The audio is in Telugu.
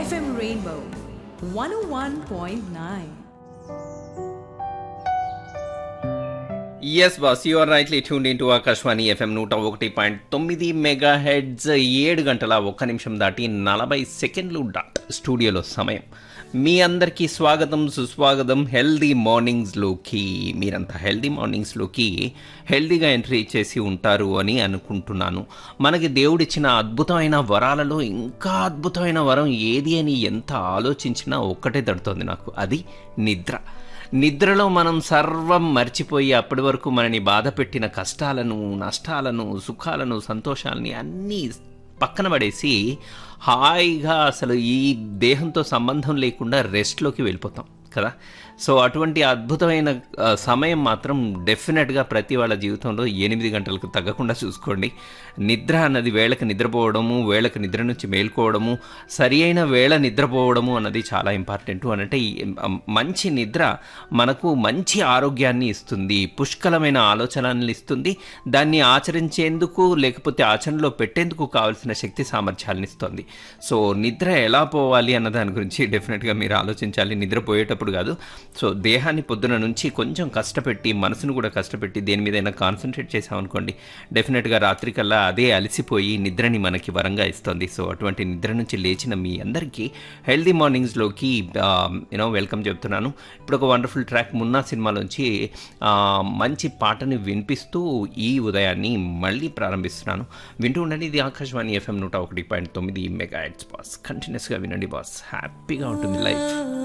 FM Rainbow 101.9. Yes boss you are rightly tune in to Akashvani FM నూట ఒకటి పాయింట్ తొమ్మిది మెగా హెడ్స్ ఏడు గంటల ఒక్క నిమిషం దాటి నలభై సెకండ్లు డాట్ స్టూడియోలో సమయం మీ అందరికీ స్వాగతం సుస్వాగతం హెల్దీ మార్నింగ్స్లోకి మీరంతా హెల్దీ మార్నింగ్స్లోకి హెల్దీగా ఎంట్రీ చేసి ఉంటారు అని అనుకుంటున్నాను మనకి దేవుడిచ్చిన అద్భుతమైన వరాలలో ఇంకా అద్భుతమైన వరం ఏది అని ఎంత ఆలోచించినా ఒక్కటే తడుతోంది నాకు అది నిద్ర నిద్రలో మనం సర్వం మర్చిపోయి అప్పటి వరకు మనని బాధ పెట్టిన కష్టాలను నష్టాలను సుఖాలను సంతోషాలని అన్నీ పక్కన పడేసి హాయిగా అసలు ఈ దేహంతో సంబంధం లేకుండా రెస్ట్లోకి వెళ్ళిపోతాం కదా సో అటువంటి అద్భుతమైన ఆ, సమయం మాత్రం డెఫినెట్గా ప్రతి వాళ్ళ జీవితంలో ఎనిమిది గంటలకు తగ్గకుండా చూసుకోండి నిద్ర అన్నది వేళకు నిద్రపోవడము వేళకు నిద్ర నుంచి మేల్కోవడము సరి అయిన వేళ నిద్రపోవడము అన్నది చాలా ఇంపార్టెంట్ అనంటే ఈ, ఆ, మంచి నిద్ర మనకు మంచి ఆరోగ్యాన్ని ఇస్తుంది పుష్కలమైన ఆలోచనలు ఇస్తుంది దాన్ని ఆచరించేందుకు లేకపోతే ఆచరణలో పెట్టేందుకు కావాల్సిన శక్తి సామర్థ్యాలను ఇస్తుంది సో నిద్ర ఎలా పోవాలి అన్న దాని గురించి డెఫినెట్గా మీరు ఆలోచించాలి నిద్రపోయేటప్పుడు కాదు సో దేహాన్ని పొద్దున నుంచి కొంచెం కష్టపెట్టి మనసును కూడా కష్టపెట్టి దేని మీదైనా కాన్సన్ట్రేట్ చేసామనుకోండి డెఫినెట్గా రాత్రికల్లా అదే అలసిపోయి నిద్రని మనకి వరంగా ఇస్తుంది సో అటువంటి నిద్ర నుంచి లేచిన మీ అందరికీ హెల్దీ మార్నింగ్స్లోకి యూనో వెల్కమ్ చెప్తున్నాను ఇప్పుడు ఒక వండర్ఫుల్ ట్రాక్ మున్నా సినిమాలోంచి ఆ, మంచి పాటని వినిపిస్తూ ఈ ఉదయాన్ని మళ్ళీ ప్రారంభిస్తున్నాను వింటూ ఉండండి ఇది ఆకాశవాణి ఎఫ్ఎం నూట ఒకటి పాయింట్ తొమ్మిది మెగా హెడ్స్ బాస్ కంటిన్యూస్గా వినండి బాస్ హ్యాపీగా ఉంటుంది లైఫ్